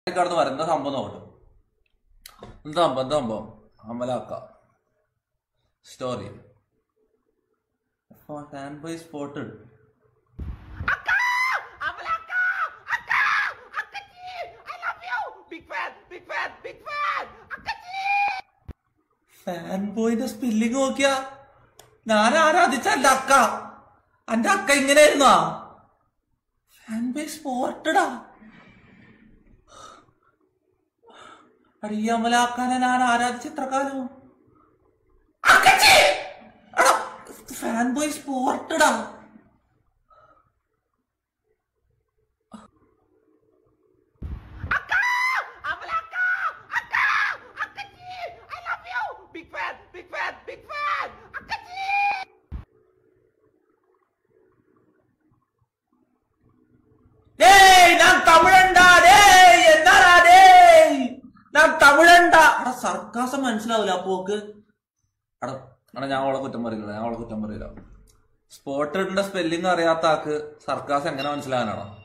കടന്ന് വരാം എന്താ സംഭവം നോക്കട്ടെ എന്താ സംഭവം എന്താ സംഭവം അമലാക്ക story fan boy spotted fan ബോയിന്റെ സ്പെല്ലിങ് നോക്കിയാ ഞാൻ ആരാധിച്ച എന്റെ അക്ക എന്റെ അക്ക ഇങ്ങനെയായിരുന്നാ ഫാൻ ബോയ് സ്പോട്ടഡാ അടിയമ്മലാക്കാനെ ഞാൻ ആരാധിച്ച എത്ര കാലം ഫാൻ ബോയ് സ്പോർട്ടഡാ டேய் நான் தமிழன்டா டேய் என்னடா டேய் நான் தமிழன்டா എടാ സർക്കാസം മനസ്സിലാവില്ല അപ്പോക്ക് എടാ എടാ ഞാൻ അവളെ കുറ്റം പറയില്ല ഞാൻ അവളെ കുറ്റം പറയില്ല സ്പോട്ടഡിന്റെ സ്പെല്ലിംഗ് അറിയാത്ത ആക്ക് സർക്കാസ് എങ്ങനെ മനസ്സിലാകാനാണോ